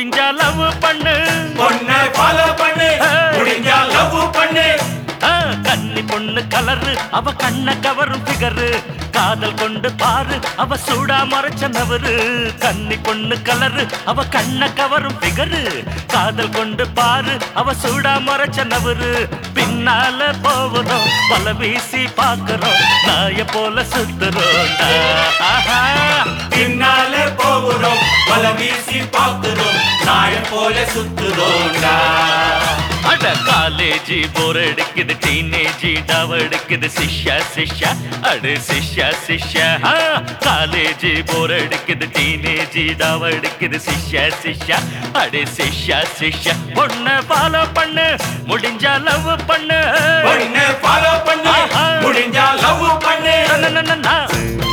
முடிஞ்சா லவ் பண்ணு பொண்ணை ஃபாலோ பண்ணு முடிஞ்சா லவ் பண்ணு ஆ, கன்னி பொண்ணு கலரு அவ கண்ண கவரும் பிகரு காதல் கொண்டு பாரு அவ சூடா மறைச்ச நவரு கன்னி பொண்ணு கலரு அவ கண்ண கவரும் பிகரு காதல் கொண்டு பாரு அவ சூடா மறைச்ச நவரு பின்னால போவதும் பல வீசி பாக்குறோம் நாய போல சுத்துறோம் ஆஹா பின்னாலே போகிறோம் பல வீசி பார்க்கிறோம் நாய போல சுத்துறோம்டா அட காலேஜி போர் அடிக்குது டீனேஜி டவ அடிக்குது சிஷ்யா சிஷ்யா அடு சிஷ்யா சிஷ்யா ஆ, காலேஜி போர் அடிக்குது டீனேஜி டவ அடிக்குது சிஷ்யா சிஷ்யா அடு சிஷ்யா சிஷ்யா பொண்ண ஃபாலோ பண்ணு முடிஞ்சா லவ் பண்ணு பொண்ணை ஃபாலோ பண்ணு ஆஹா. முடிஞ்சா லவ் பண்ணு நா, நா, நா, நா.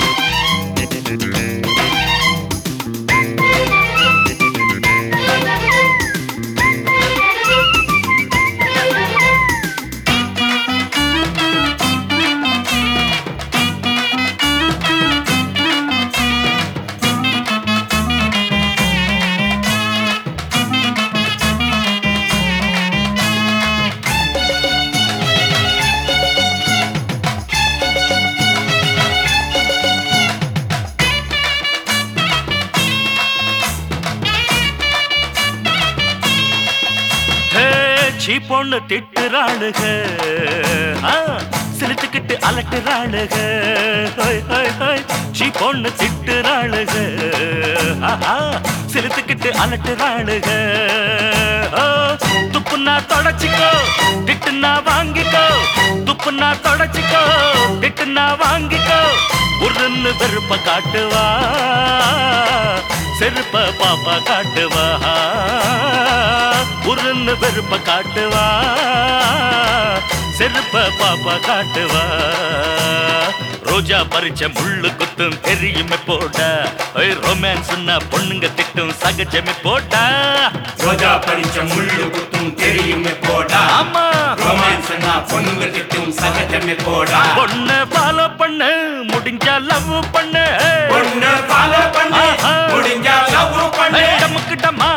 ஹே, சீ பொண்ணு திட்டுறாளுக ஆ, சிலுத்துக்கிட்டு அலட்டுறாளுக ஹோய், ஹோய், ஹோய். சீ பொண்ணு திட்டுறாளுக ஆஹா, சிலுத்துக்கிட்டு அலட்டுறாளுக ஓ, துப்புனா தொடச்சிக்கோ திட்டுனா வாங்கிக்கோ துப்புனா தொடச்சிக்கோ திட்டுனா வாங்கிக்கோ உருன்னு வெறுப்ப காட்டுவா செருப்ப பாப்பா காட்டுவா உருன்னு வெறுப்ப காட்டுவா செருப்ப பாப்பா காட்டுவா ரோஜா பறிச்ச முள்ளு குத்தும் தெரியுமே போடா ஓய் ரொமான்ஸ்னா பொண்ணுங்க திட்டும் சகஜமே போடா ரோஜா பறிச்ச முள்ளு குத்தும் தெரியுமே போடா ஆமா ரொமான்ஸ் பொண்ணுங்க திட்டும் சகஜமே போடா பொண்ணு ஃபாலோ பண்ணு முடிஞ்சா லவ் பண்ணு பொண்ணை ஃபாலோ பண்ணு ஆஹா. முடிஞ்சா லவ் பண்ணு ஏய், டமுக்கு டம்மா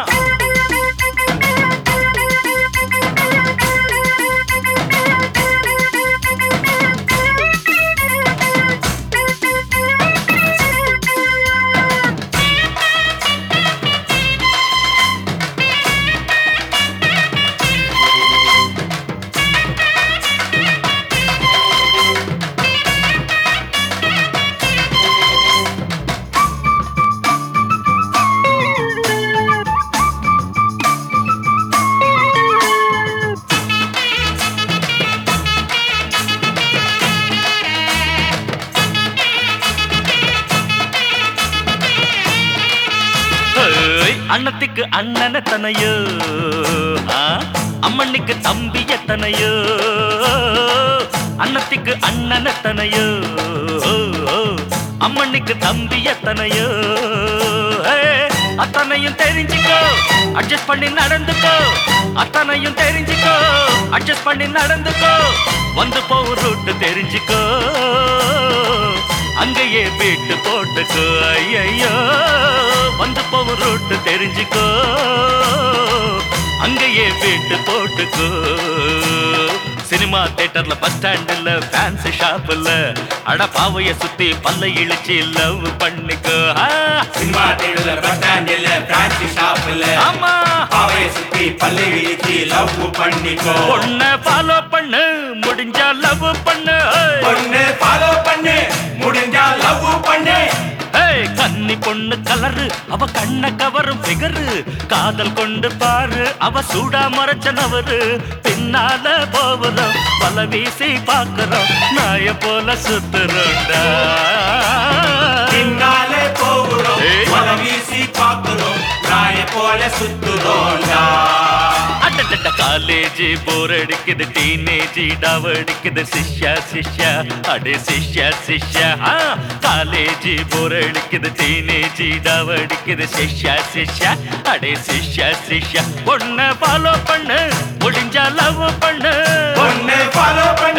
ஏய், அண்ணத்துக்கு அண்ணன் எத்தனையோ ஆ, அம்மனுக்கு தம்பி எத்தனையோ அண்ணத்துக்கு அண்ணன் எத்தனையோ அம்மனுக்கு தம்பி எத்தனையோ ஏய், அத்தனையும் தெரிஞ்சுக்கோ அட்ஜஸ்ட் பண்ணி நடந்துக்கோ அத்தனையும் தெரிஞ்சுக்கோ அட்ஜஸ்ட் பண்ணி நடந்துக்கோ வந்து போகும் ரூட்டு தெரிஞ்சுக்கோ அங்கேயே வீட்டு போட்டுக்கோ ஐயையோ வந்து போகும் ரூட்டு தெரிஞ்சுக்கோ அங்கேயே வீட்டு போட்டுக்கோ சினிமா தியேட்டர்ல பஸ் ஸ்டாண்டுல ஃபேன்சி ஷாப்ல அட பாவைய சுத்தி பல்ல இழிச்சு லவ் பண்ணிக்கோ ஆ, சினிமா தேடல பஸ் ஸ்டாண்டில் பிரான்சி ஷாப்ல ஆமா பாவைய சுத்தி பல்லை இழுச்சி லவ் பண்ணிக்கோ பொண்ண ஃபாலோ பண்ணு முடிஞ்சா லவ் பண்ணு ஏய். பொண்ணு ஃபாலோ பண்ணு முடிஞ்சா லவ் பண்ணு ஏய், கன்னி பொண்ணு கலரு அவ கண்ண கவரும் பிகரு காதல் கொண்டு பாரு அவ சூடா மறைச்ச நவரு பின்னால போவதும் பல வீசி பாக்குறோம் நாய போல சுத்துறோம்டா பின்னாலே போகிறோம் ஏய். வல வீசி பார்க்கிறோம் நாய போல சுத்துறோம்டா அடடட காலேஜ் போர் அடிக்குது டீனேஜ் டாவ் அடிக்குது சிஷ்யா சிஷ்யா அடே சிஷ்யா சிஷ்யா ஆ, காலேஜ் போர் அடிக்குது டீனேஜ் டாவ் அடிக்குது சிஷ்யா சிஷ்யா அடே சிஷ்யா சிஷ்யா பொண்ண ஃபாலோ பண்ணு முடிஞ்சா லவ் பண்ணு பொண்ணு ஃபாலோ பண்ணு